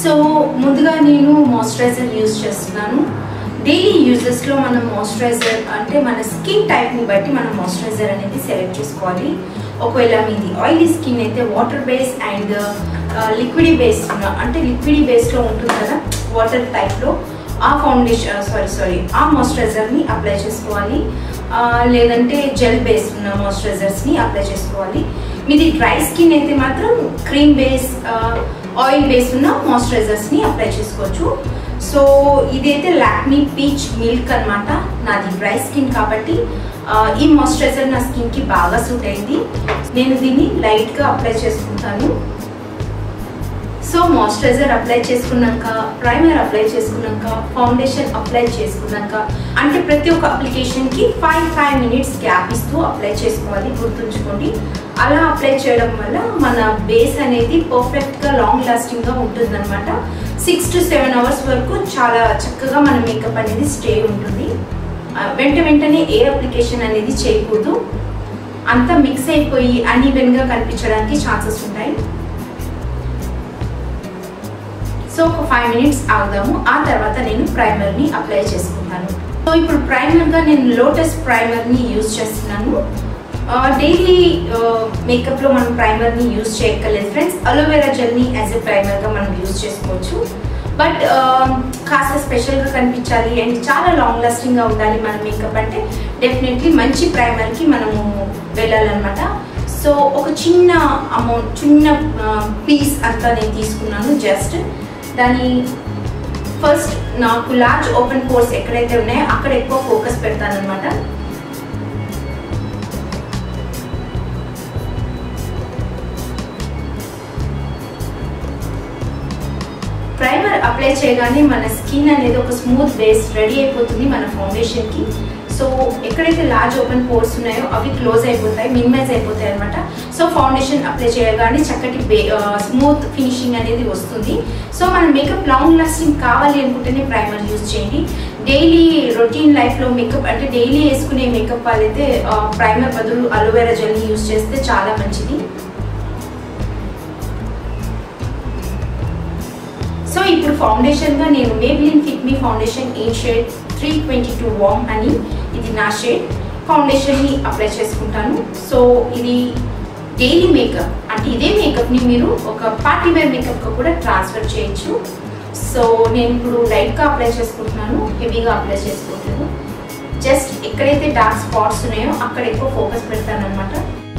so ముందుగా నేను moisturiser use చేస్తున్నాను డైలీ యూజెస్లో మనం మాయిశ్చరైజర్ అంటే మన స్కిన్ టైప్ని బట్టి మనం మాయిశ్చరైజర్ అనేది సెలెక్ట్ చేసుకోవాలి ఒకవేళ మీది ఆయిలీ స్కిన్ అయితే water base and liquid base అంటే లిక్విడ్ బేస్లో ఉంటుంది కదా వాటర్ టైప్లో ఆ ఫౌండేషన్ సారీ సారీ ఆ మాయిశ్చరైజర్ని అప్లై చేసుకోవాలి ఆ, లేదంటే జెల్ బేస్ ఉన్న మాయిశ్చరైజర్స్ని అప్లై చేసుకోవాలి మీది డ్రై స్కిన్ అయితే మాత్రం క్రీమ్ బేస్ ఆయిల్ బేస్ ఉన్న మాయిశ్చరైజర్స్ని అప్లై చేసుకోవచ్చు సో ఇదైతే లాక్మీ పీచ్ మిల్క్ అన్నమాట నాది డ్రై స్కిన్ కాబట్టి ఆ, ఈ మాయిశ్చరైజర్ నా స్కిన్కి బాగా సూట్ అయింది నేను దీన్ని లైట్గా అప్లై చేసుకుంటాను సో మాయిశ్చరైజర్ అప్లై చేసుకున్నాక ప్రైమర్ అప్లై చేసుకున్నాక ఫౌండేషన్ అప్లై చేసుకున్నాక అంటే ప్రతి ఒక్క అప్లికేషన్కి ఫైవ్ ఫైవ్ మినిట్స్ గ్యాప్ ఇస్తూ అప్లై చేసుకోవాలి గుర్తుంచుకోండి అలా అప్లై చేయడం వల్ల మన బేస్ అనేది పర్ఫెక్ట్గా లాంగ్ లాస్టింగ్గా ఉంటుందన్నమాట సిక్స్ టు సెవెన్ అవర్స్ వరకు చాలా చక్కగా మన మేకప్ అనేది స్టే ఉంటుంది ఆ, వెంట వెంటనే ఏ అప్లికేషన్ అనేది చేయకూడదు అంతా మిక్స్ అయిపోయి అన్ఈవెన్గా కనిపించడానికి ఛాన్సెస్ ఉంటాయి సో ఒక ఫైవ్ మినిట్స్ ఆగుదాము ఆ తర్వాత నేను ప్రైమర్ని అప్లై చేసుకుంటాను సో ఇప్పుడు ప్రైమర్గా నేను లోటస్ ప్రైమర్ని యూజ్ చేస్తున్నాను డైలీ మేకప్లో మనం ప్రైమర్ని యూజ్ చేయక్కర్లేదు ఫ్రెండ్స్ అలోవెరా జెల్ని యాజ్ ఎ ప్రైమర్గా మనం యూజ్ చేసుకోవచ్చు బట్ కాస్త స్పెషల్గా కనిపించాలి అండ్ చాలా లాంగ్ లాస్టింగ్గా ఉండాలి మన మేకప్ అంటే డెఫినెట్లీ మంచి ప్రైమర్కి మనము వెళ్ళాలన్నమాట సో ఒక చిన్న అమౌంట్ చిన్న పీస్ అంతా నేను తీసుకున్నాను జస్ట్ దాని ఫస్ట్ నాకు లార్జ్ ఓపెన్ పోర్స్ ఎక్కడైతే ఉన్నాయో అక్కడ ఎక్కువ ఫోకస్ పెడతాను అనమాట ప్రైమర్ అప్లై చేయగానే మన స్కిన్ అనేది ఒక స్మూత్ బేస్ రెడీ అయిపోతుంది మన ఫౌండేషన్కి సో ఎక్కడైతే లార్జ్ ఓపెన్ పోర్స్ ఉన్నాయో అవి క్లోజ్ అయిపోతాయి మినిమైజ్ అయిపోతాయి అనమాట సో ఫౌండేషన్ అప్లై చేయగానే చక్కటి బే స్మూత్ ఫినిషింగ్ అనేది వస్తుంది సో మన మేకప్ లాంగ్ లాస్టింగ్ కావాలి అనుకుంటేనే ప్రైమర్ యూజ్ చేయండి డైలీ రొటీన్ లైఫ్లో మేకప్ అంటే డైలీ వేసుకునే మేకప్ వాళ్ళైతే ప్రైమర్ బదులు అలోవెరా జెల్ని యూజ్ చేస్తే చాలా మంచిది సో ఇప్పుడు ఫౌండేషన్గా నేను Maybelline fit me foundation a shade three twenty two warm అని ఇది నా షేడ్ ఫౌండేషన్ని అప్లై చేసుకుంటాను సో ఇది డైలీ మేకప్ అంటే ఇదే మేకప్ని మీరు ఒక పార్టీ వేర్ మేకప్గా కూడా ట్రాన్స్ఫర్ చేయొచ్చు సో నేను ఇప్పుడు లైట్గా అప్లై చేసుకుంటున్నాను హెవీగా అప్లై చేసుకోవట్లేదు జస్ట్ ఎక్కడైతే డార్క్ స్పాట్స్ ఉన్నాయో అక్కడ ఎక్కువ ఫోకస్ పెడతాను అనమాట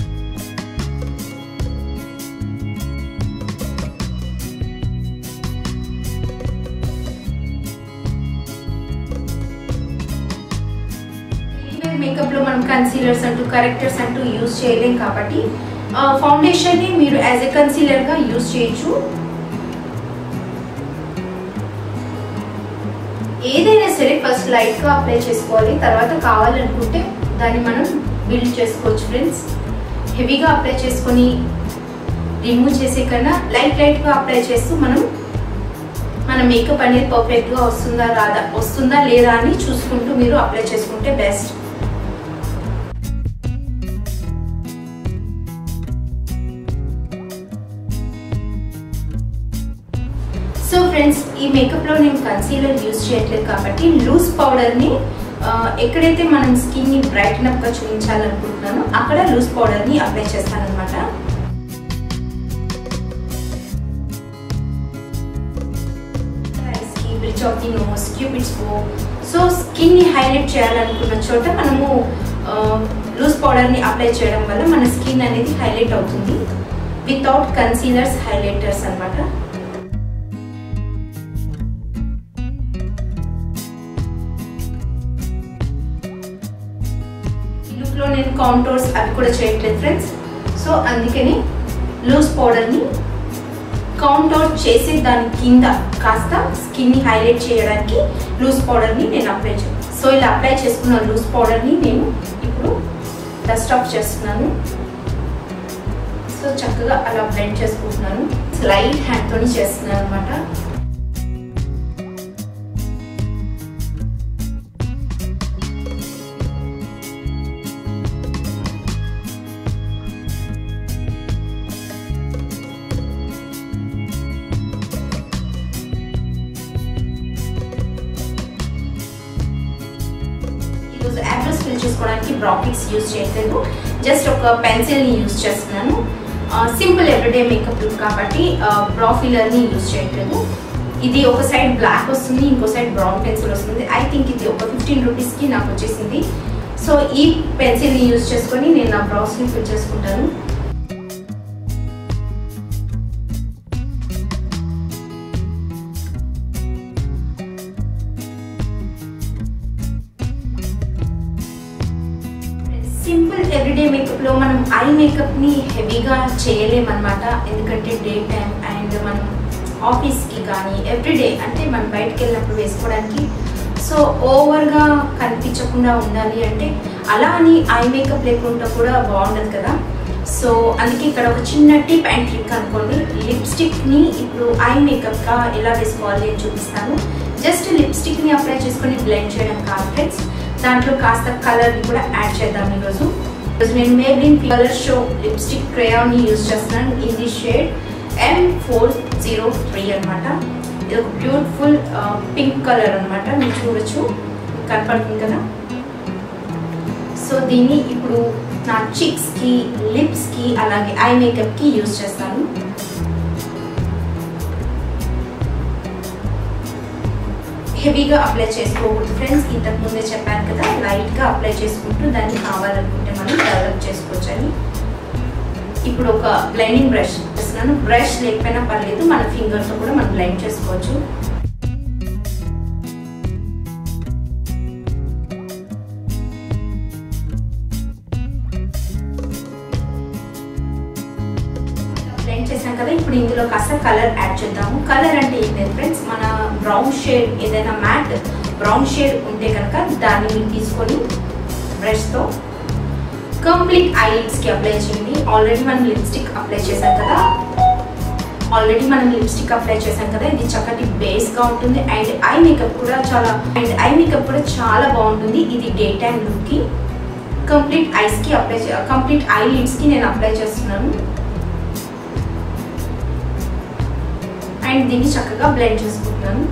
మేకప్లో మనం కన్సీలర్స్ అంటూ కరెక్టర్స్ అంటూ యూజ్ చేయలేం కాబట్టి ఫౌండేషన్ని మీరు యాజ్ ఎ కన్సీలర్గా యూజ్ చేయొచ్చు ఏదైనా సరే ఫస్ట్ లైట్గా అప్లై చేసుకోవాలి తర్వాత కావాలనుకుంటే దాన్ని మనం బిల్డ్ చేసుకోవచ్చు ఫ్రెండ్స్ హెవీగా అప్లై చేసుకొని రిమూవ్ చేసే కన్నా లైట్ లైట్గా అప్లై చేస్తూ మనం మన మేకప్ అనేది పర్ఫెక్ట్గా వస్తుందా రాదా వస్తుందా లేదా అని చూసుకుంటూ మీరు అప్లై చేసుకుంటే బెస్ట్ సో ఫ్రెండ్స్ ఈ మేకప్లో నేను కన్సీలర్ యూజ్ చేయట్లేదు కాబట్టి లూజ్ పౌడర్ని ఎక్కడైతే మనం స్కిన్ని బ్రైటన్ అప్గా చూపించాలనుకుంటున్నానో అక్కడ లూజ్ పౌడర్ని అప్లై చేస్తాను అనమాట bridge of the nose cupid's bow so స్కిన్ని హైలైట్ చేయాలనుకున్న చోట మనము లూజ్ పౌడర్ని అప్లై చేయడం వల్ల మన స్కిన్ అనేది హైలైట్ అవుతుంది వితౌట్ కన్సీలర్స్ హైలైటర్స్ అనమాట లుక్లో నేను కాంటోర్స్ అవి కూడా చేయట్లేదు ఫ్రెండ్స్ సో అందుకని లూజ్ పౌడర్ని కౌంటౌట్ చేసి దాని కింద కాస్త స్కిన్ని హైలైట్ చేయడానికి లూజ్ పౌడర్ని నేను అప్లై చేస్తాను సో ఇలా అప్లై చేసుకున్న లూజ్ పౌడర్ని నేను ఇప్పుడు డస్ట్ ఆఫ్ చేస్తున్నాను సో చక్కగా అలా బ్లెండ్ చేసుకుంటున్నాను లైట్ హ్యాండ్తో చేస్తున్నాను అనమాట చేసుకోవడానికి బ్రాకెట్స్ యూజ్ చేయట్లేదు జస్ట్ ఒక పెన్సిల్ని యూజ్ చేస్తున్నాను సింపుల్ ఎవ్రీడే మేకప్ లుక్ కాబట్టి బ్రా ఫిల్లర్ని యూజ్ చేయట్లేదు ఇది ఒక సైడ్ బ్లాక్ వస్తుంది ఇంకో సైడ్ బ్రౌన్ పెన్సిల్ వస్తుంది ఐ థింక్ ఇది ఒక ఫిఫ్టీన్ రూపీస్కి నాకు వచ్చేసింది సో ఈ పెన్సిల్ని యూజ్ చేసుకొని నేను నా బ్రౌస్ని ఫిల్ చేసుకుంటాను సింపుల్ ఎవ్రీడే మేకప్లో మనం ఐ మేకప్ని హెవీగా చేయలేమన్నమాట ఎందుకంటే డే టైం అండ్ మనం ఆఫీస్కి కానీ ఎవ్రీడే అంటే మనం బయటకు వెళ్ళినప్పుడు వేసుకోవడానికి సో ఓవర్గా కనిపించకుండా ఉండాలి అంటే అలా అని ఐ మేకప్ లేకుండా కూడా బాగుండదు కదా సో అందుకే ఇక్కడ ఒక చిన్న టిప్ అండ్ ట్రిక్ అనుకోండి లిప్స్టిక్ని ఇప్పుడు ఐ మేకప్గా ఎలా వేసుకోవాలి అని చూపిస్తాను జస్ట్ లిప్స్టిక్ని అప్లై చేసుకొని బ్లెండ్ చేయడం కాదు ఫ్రెండ్స్ దాంట్లో కాస్త కలర్ని కూడా యాడ్ చేద్దాం ఈరోజు ఈరోజు నేను మేబ్లిన్ కలర్ షో లిప్స్టిక్ క్రేయాన్ని యూజ్ చేస్తున్నాను ఇది shade M four zero three అనమాట ఇది ఒక బ్యూటిఫుల్ పింక్ కలర్ అనమాట మీరు చూడొచ్చు కనపడుతుంది కదా సో దీన్ని ఇప్పుడు నా చిక్స్కి లిప్స్కి అలాగే ఐ మేకప్కి యూజ్ చేస్తాను హెవీగా అప్లై చేసుకోకూడదు ఫ్రెండ్స్ ఇంతకు ముందే చెప్పాను కదా లైట్గా అప్లై చేసుకుంటూ దాన్ని కావాలనుకుంటే మనం డెవలప్ చేసుకోవచ్చు అని ఇప్పుడు ఒక బ్లైండింగ్ బ్రష్ చేస్తున్నాను బ్రష్ లేకపోయినా పర్లేదు మన ఫింగర్తో కూడా మనం బ్లైండ్ చేసుకోవచ్చు బ్లెండ్ చేసాం కదా ఇప్పుడు ఇందులో కాస్త కలర్ యాడ్ చేద్దాము కలర్ అంటే ఏం లేదు ఫ్రెండ్స్ మన బ్రౌన్ షేడ్ ఏదైనా మ్యాట్ బ్రౌన్ షేడ్ ఉంటే కనుక దాన్ని మీరు తీసుకొని బ్రష్తో కంప్లీట్ ఐలిడ్స్కి అప్లై చేయండి ఆల్రెడీ మనం లిప్స్టిక్ అప్లై చేసాం కదా ఆల్రెడీ మనం లిప్స్టిక్ అప్లై చేసాం కదా ఇది చక్కటి బేస్గా ఉంటుంది అండ్ ఐ మేకప్ కూడా చాలా అండ్ ఐ మేకప్ కూడా చాలా బాగుంటుంది ఇది డే టైం లుక్కి కంప్లీట్ ఐస్కి అప్లై కంప్లీట్ ఐ లిడ్స్కి నేను అప్లై చేస్తున్నాను అండ్ దీన్ని చక్కగా బ్లెండ్ చేసుకుంటున్నాను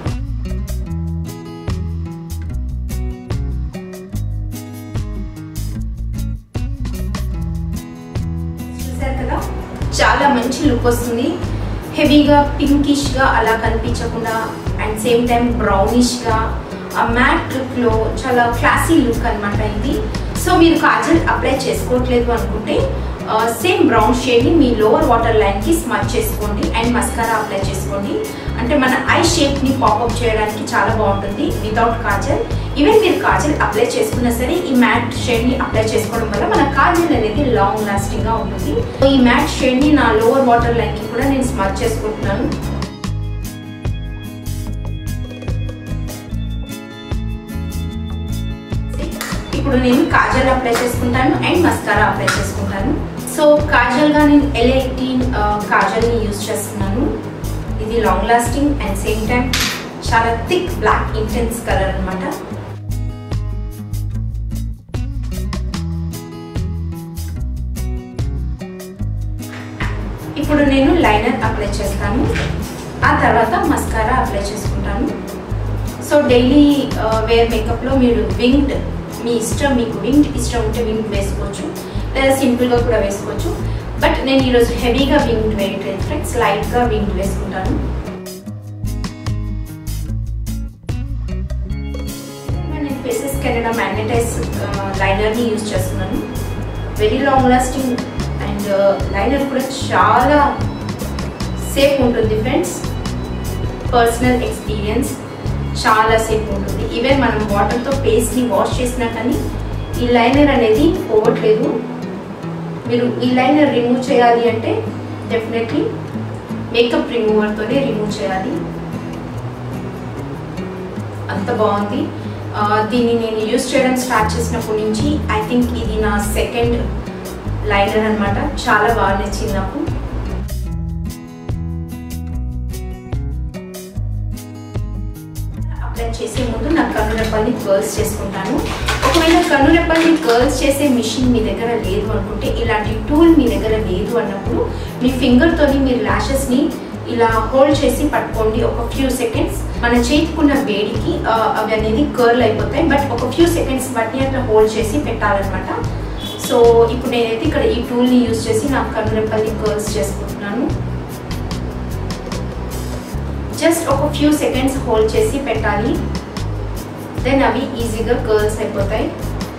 చూసారు కదా చాలా మంచి లుక్ వస్తుంది హెవీగా పింకిష్గా అలా కనిపించకుండా అండ్ సేమ్ టైం బ్రౌనిష్గా ఆ మ్యాట్ లుక్లో చాలా క్లాసీ లుక్ అనమాట ఇది సో మీరు కాజల్ అప్లై చేసుకోవట్లేదు అనుకుంటే సేమ్ బ్రౌన్ షేడ్ని మీ లోవర్ వాటర్ లైన్కి స్మచ్ చేసుకోండి అండ్ మస్కారా అప్లై చేసుకోండి అంటే మన ఐ షేప్ని పాపప్ చేయడానికి చాలా బాగుంటుంది వితౌట్ కాజల్ ఈవెన్ మీరు కాజల్ అప్లై చేసుకున్నా సరే ఈ మ్యాట్ షేడ్ని అప్లై చేసుకోవడం వల్ల మన కాజల్ అనేది లాంగ్ లాస్టింగ్గా ఉంటుంది ఈ మ్యాట్ షేడ్ని నా లోవర్ వాటర్ లైన్కి కూడా నేను స్మచ్ చేసుకుంటున్నాను ఇప్పుడు నేను కాజల్ అప్లై చేసుకుంటాను అండ్ మస్కారా అప్లై చేసుకుంటాను సో కాజల్గా నేను ఎల్ ఎయిటీన్ కాజల్ని యూజ్ చేస్తున్నాను ఇది long lasting and same time చాలా థిక్ బ్లాక్ ఇంటెన్స్ కలర్ అనమాట ఇప్పుడు నేను లైనర్ అప్లై చేస్తాను ఆ తర్వాత మస్కారా అప్లై చేసుకుంటాను సో డైలీ వేర్ మేకప్లో మీరు వింగ్డ్ మీ ఇష్టం మీకు వింగ్ ఇష్టం ఉంటే వింగ్ వేసుకోవచ్చు లేదా సింపుల్గా కూడా వేసుకోవచ్చు బట్ నేను ఈరోజు హెవీగా వింగ్ వేయట్లేదు ఫ్రెండ్స్ లైట్గా వింగ్ వేసుకుంటాను నేను ఫేసెస్ కెనడా మ్యాగ్నటైజ్ లైనర్ని యూజ్ చేస్తున్నాను very long lasting and liner కూడా చాలా సేఫ్ ఉంటుంది ఫ్రెండ్స్ పర్సనల్ ఎక్స్పీరియన్స్ చాలా సేపు ఉంటుంది ఈవెన్ మనం వాటర్తో పేస్ట్ని వాష్ చేసినా కానీ ఈ లైనర్ అనేది పోవట్లేదు మీరు ఈ లైనర్ రిమూవ్ చేయాలి అంటే డెఫినెట్లీ మేకప్ రిమూవర్తోనే రిమూవ్ చేయాలి అంత బాగుంది దీన్ని నేను యూస్ చేయడం స్టార్ట్ చేసినప్పటి నుంచి ఐ థింక్ ఇది నా సెకండ్ లైనర్ అనమాట చాలా బాగా నచ్చింది నాకు అప్లై చేసే ముందు నా కన్ను రెప్పల్ని కర్ల్స్ చేసుకుంటాను ఒకవేళ కన్ను రెప్పల్ని కర్ల్స్ చేసే మిషన్ మీ దగ్గర లేదు అనుకుంటే ఇలాంటి టూల్ మీ దగ్గర లేదు అన్నప్పుడు మీ ఫింగర్తోని మీరు ల్యాషెస్ని ఇలా హోల్డ్ చేసి పట్టుకోండి ఒక ఫ్యూ సెకండ్స్ మన చేతికున్న వేడికి ఆ, అవి అనేది కర్ల్ అయిపోతాయి బట్ ఒక ఫ్యూ సెకండ్స్ బట్టి అట్లా హోల్డ్ చేసి పెట్టాలన్నమాట సో ఇప్పుడు నేనైతే ఇక్కడ ఈ టూల్ని యూజ్ చేసి నా కన్నురెప్పల్ని కర్ల్స్ చేసుకుంటున్నాను జస్ట్ ఒక ఫ్యూ సెకండ్స్ హోల్డ్ చేసి పెట్టాలి దెన్ అవి ఈజీగా కర్ల్స్ అయిపోతాయి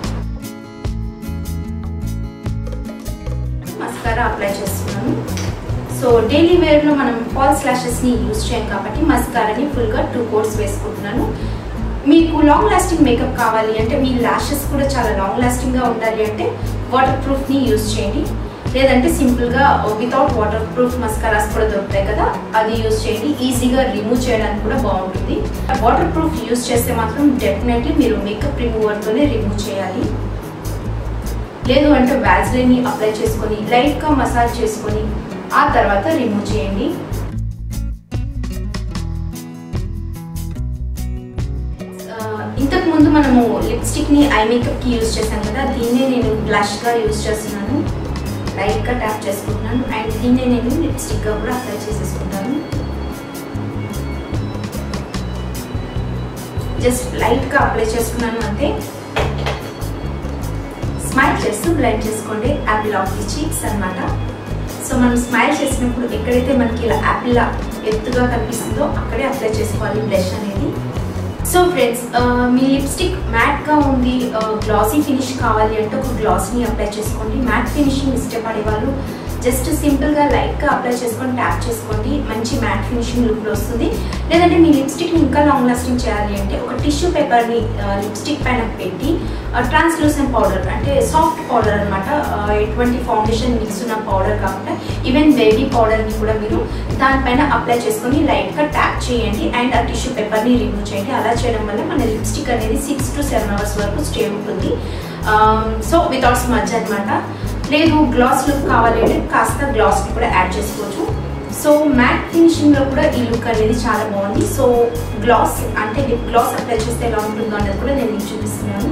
మస్కారా అప్లై చేస్తున్నాను సో డైలీ వేర్లో మనం ఫాల్స్ ల్యాషెస్ని యూజ్ చేయం కాబట్టి మస్కారాని ఫుల్గా టూ కోర్స్ వేసుకుంటున్నాను మీకు లాంగ్ లాస్టింగ్ మేకప్ కావాలి అంటే మీ ల్యాషెస్ కూడా చాలా లాంగ్ లాస్టింగ్గా ఉండాలి అంటే వాటర్ ప్రూఫ్ని యూజ్ చేయండి లేదంటే సింపుల్గా వితౌట్ వాటర్ ప్రూఫ్ మస్కారాస్ కూడా దొరుకుతాయి కదా అది యూజ్ చేయండి ఈజీగా రిమూవ్ చేయడానికి కూడా బాగుంటుంది వాటర్ ప్రూఫ్ యూజ్ చేస్తే మాత్రం డెఫినెట్లీ మీరు మేకప్ రిమూవర్తోనే రిమూవ్ చేయాలి లేదు అంటే వ్యాజ్లైన్ని అప్లై చేసుకొని లైట్గా మసాజ్ చేసుకొని ఆ తర్వాత రిమూవ్ చేయండి ఆ, ఇంతకు ముందు మనము లిప్స్టిక్ని ఐ మేకప్కి యూజ్ చేశాం కదా దీన్నే నేను బ్లష్గా యూజ్ చేస్తున్నాను లైట్గా ట్యాప్ చేసుకుంటున్నాను అండ్ దీన్నే నేను లిప్స్టిక్గా కూడా అప్లై చేసేసుకుంటాను జస్ట్ లైట్గా అప్లై చేసుకున్నాను అంతే స్మైల్ చేస్తూ బ్లైండ్ చేసుకోండి యాపిల్ ఆఫ్ ది చీక్స్ అనమాట సో మనం స్మైల్ చేసినప్పుడు ఎక్కడైతే మనకి ఇలా యాపిల్ ఎత్తుగా కనిపిస్తుందో అక్కడే అప్లై చేసుకోవాలి బ్లష్ అనేది సో ఫ్రెండ్స్ మీ లిప్స్టిక్ మ్యాట్గా ఉంది గ్లాసీ ఫినిష్ కావాలి అంటే ఒక గ్లాస్ని అప్లై చేసుకోండి మ్యాట్ ఫినిషింగ్ ఇష్టపడే వాళ్ళు జస్ట్ సింపుల్గా లైట్గా అప్లై చేసుకొని ట్యాప్ చేసుకోండి మంచి మ్యాట్ ఫినిషింగ్ లుక్లో వస్తుంది లేదంటే మీ లిప్స్టిక్ని ఇంకా లాంగ్ లాస్టింగ్ చేయాలి అంటే ఒక టిష్యూ పేపర్ని లిప్స్టిక్ పైన పెట్టి ట్రాన్స్లూసెంట్ పౌడర్ అంటే సాఫ్ట్ పౌడర్ అనమాట ఎటువంటి ఫౌండేషన్ మిక్స్ ఉన్న పౌడర్ కాకుండా ఈవెన్ బేబీ పౌడర్ని కూడా మీరు దానిపైన అప్లై చేసుకొని లైట్గా ట్యాప్ చేయండి అండ్ ఆ టిష్యూ పేపర్ని రిమూవ్ చేయండి అలా చేయడం వల్ల మన లిప్స్టిక్ అనేది సిక్స్ టు సెవెన్ అవర్స్ వరకు స్టే ఉంటుంది సో వితౌట్ స్మజ్ అనమాట లేదు గ్లాస్ లుక్ కావాలి అంటే కాస్త గ్లాస్ని కూడా యాడ్ చేసుకోవచ్చు సో మ్యాట్ ఫినిషింగ్లో కూడా ఈ లుక్ అనేది చాలా బాగుంది సో గ్లాస్ అంటే లిప్ గ్లాస్ అప్లై చేస్తే ఎలా ఉంటుందో అనేది కూడా నేను మీకు చూపిస్తున్నాను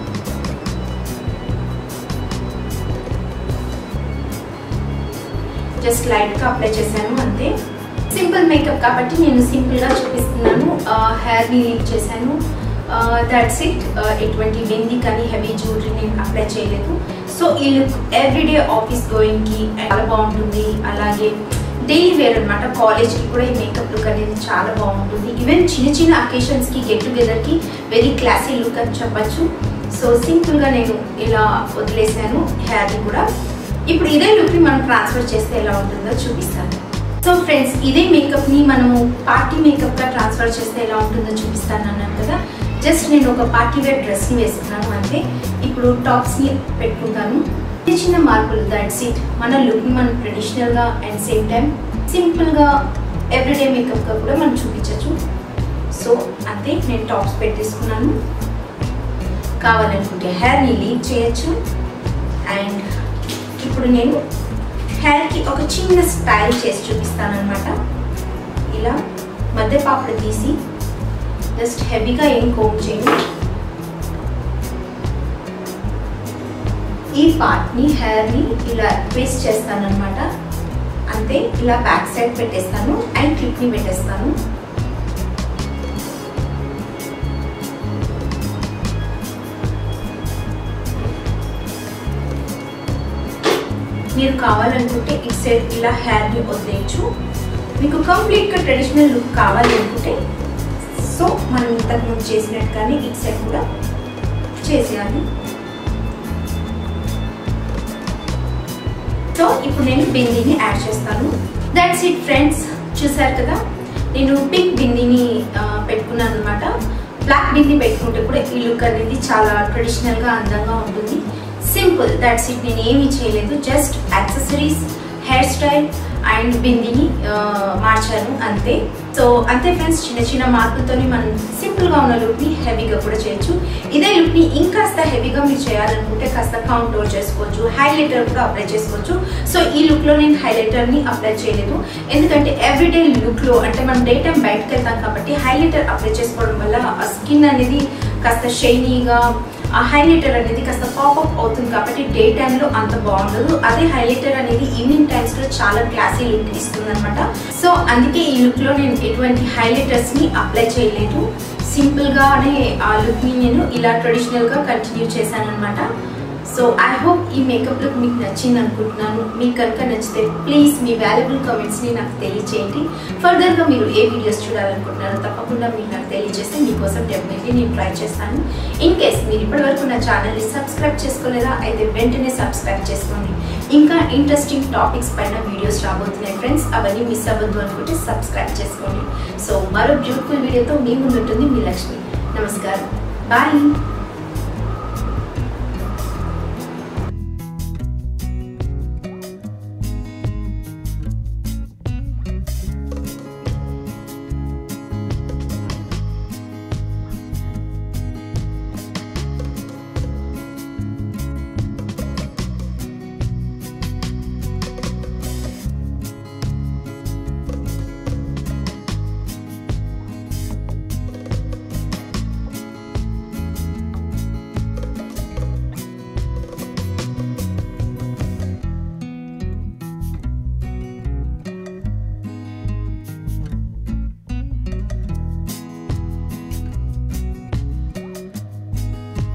జస్ట్ లైట్గా అప్లై చేశాను అంతే సింపుల్ మేకప్ కాబట్టి నేను సింపుల్గా చూపిస్తున్నాను హెయిర్ని లీవ్ చేశాను దట్స్ ఇట్ ఎటువంటి బింది కానీ హెవీ జ్యువెలరీ నేను అప్లై చేయలేదు సో ఈ లుక్ ఎవ్రీడే ఆఫీస్ గోయింగ్కి చాలా బాగుంటుంది అలాగే డైలీ వేర్ అనమాట కాలేజ్కి కూడా ఈ మేకప్ లుక్ అనేది చాలా బాగుంటుంది ఈవెన్ చిన్న చిన్న అకేషన్స్కి గెట్ టుగెదర్కి వెరీ క్లాసీ లుక్ అని చెప్పచ్చు సో సింపుల్గా నేను ఇలా వదిలేసాను హెయిర్ని కూడా ఇప్పుడు ఇదే లుక్ని మనం ట్రాన్స్ఫర్ చేస్తే ఎలా ఉంటుందో చూపిస్తాను సో ఫ్రెండ్స్ ఇదే మేకప్ని మనము పార్టీ మేకప్గా ట్రాన్స్ఫర్ చేస్తే ఎలా ఉంటుందో చూపిస్తాను అన్నాను కదా జస్ట్ నేను ఒక పార్టీ వేర్ డ్రెస్ని వేసుకున్నాను అంటే ఇప్పుడు టాప్స్ని పెట్టుకుంటాను చిన్న చిన్న మార్పులు దట్స్ ఇట్ మన లుక్ని మనం ట్రెడిషనల్గా అండ్ సేమ్ టైం సింపుల్గా ఎవ్రీడే మేకప్గా కూడా మనం చూపించవచ్చు సో అంతే నేను టాప్స్ పెట్టేసుకున్నాను కావాలనుకుంటే హెయిర్ని లీవ్ చేయొచ్చు అండ్ ఇప్పుడు నేను హెయిర్కి ఒక చిన్న స్టైల్ చేసి చూపిస్తాను అనమాట ఇలా మధ్య పాపడు తీసి జస్ట్ హెవీగా ఏం కోమ్ చేయండి ఈ పార్ట్ని హెయిర్ని ఇలా ట్విస్ట్ చేస్తాను అనమాట అంతే ఇలా బ్యాక్ సైడ్ పెట్టేస్తాను అండ్ క్లిప్ని పెట్టేస్తాను మీరు కావాలనుకుంటే ఇటు సైడ్ ఇలా హెయిర్ని వదిలేయచ్చు మీకు కంప్లీట్గా ట్రెడిషనల్ లుక్ కావాలి అనుకుంటే సో మనం ఇంతకు ముందు చేసినట్టుగానే ఇటు సైడ్ కూడా చేసేయాలి సో ఇప్పుడు నేను బిందీని యాడ్ చేస్తాను దట్స్ ఇట్ ఫ్రెండ్స్ చూసారు కదా నేను పింక్ బిందీని పెట్టుకున్నాను అనమాట బ్లాక్ బిందీ పెట్టుకుంటే కూడా ఈ లుక్ అనేది చాలా ట్రెడిషనల్గా అందంగా ఉంటుంది సింపుల్ దట్స్ ఇట్ నేను ఏమీ చేయలేదు just accessories hair style and బిందీని మార్చాను అంతే సో అంతే ఫ్రెండ్స్ చిన్న చిన్న మార్పులతోని మనం సింపుల్గా ఉన్న లుక్ని హెవీగా కూడా చేయొచ్చు ఇదే లుక్ని ఇంకాస్త హెవీగా మీరు చేయాలనుకుంటే కాస్త కౌంటర్ చేసుకోవచ్చు హైలైటర్ కూడా అప్లై చేసుకోవచ్చు సో ఈ లుక్లో నేను హైలైటర్ని అప్లై చేయలేదు ఎందుకంటే ఎవ్రీడే లుక్లో అంటే మనం డే టైం బయటకు వెళ్తాం కాబట్టి హైలైటర్ అప్లై చేసుకోవడం వల్ల ఆ స్కిన్ అనేది కాస్త షైనీగా ఆ హైలైటర్ అనేది కాస్త పాపప్ అవుతుంది కాబట్టి డే టైంలో అంత బాగుండదు అదే హైలైటర్ అనేది ఈవినింగ్ టైమ్స్లో చాలా క్లాసీ లుక్ ఇస్తుంది అనమాట సో అందుకే ఈ లుక్లో నేను ఎటువంటి హైలైటర్స్ని అప్లై చేయలేదు సింపుల్గానే ఆ లుక్ని నేను ఇలా ట్రెడిషనల్గా కంటిన్యూ చేశాను అనమాట సో ఐ హోప్ ఈ మేకప్ లుక్ మీకు నచ్చింది అనుకుంటున్నాను మీకు కనుక నచ్చితే ప్లీజ్ మీ వాల్యుబుల్ కమెంట్స్ని నాకు తెలియచేయండి ఫర్దర్గా మీరు ఏ వీడియోస్ చూడాలనుకుంటున్నారో తప్పకుండా మీరు నాకు తెలియజేస్తే మీకోసం డెఫినెట్లీ నేను ట్రై చేస్తాను ఇన్ కేస్ మీరు ఇప్పటివరకు నా ఛానల్ని సబ్స్క్రైబ్ చేసుకోలేదా అయితే వెంటనే సబ్స్క్రైబ్ చేసుకోండి ఇంకా ఇంట్రెస్టింగ్ టాపిక్స్ పైన వీడియోస్ రాబోతున్నాయి ఫ్రెండ్స్ అవన్నీ మిస్ అవ్వద్దు అనుకుంటే సబ్స్క్రైబ్ చేసుకోండి సో మరో బ్యూటిఫుల్ వీడియోతో మీ ముందుంటుంది మీ లక్ష్మి నమస్కారం బాయ్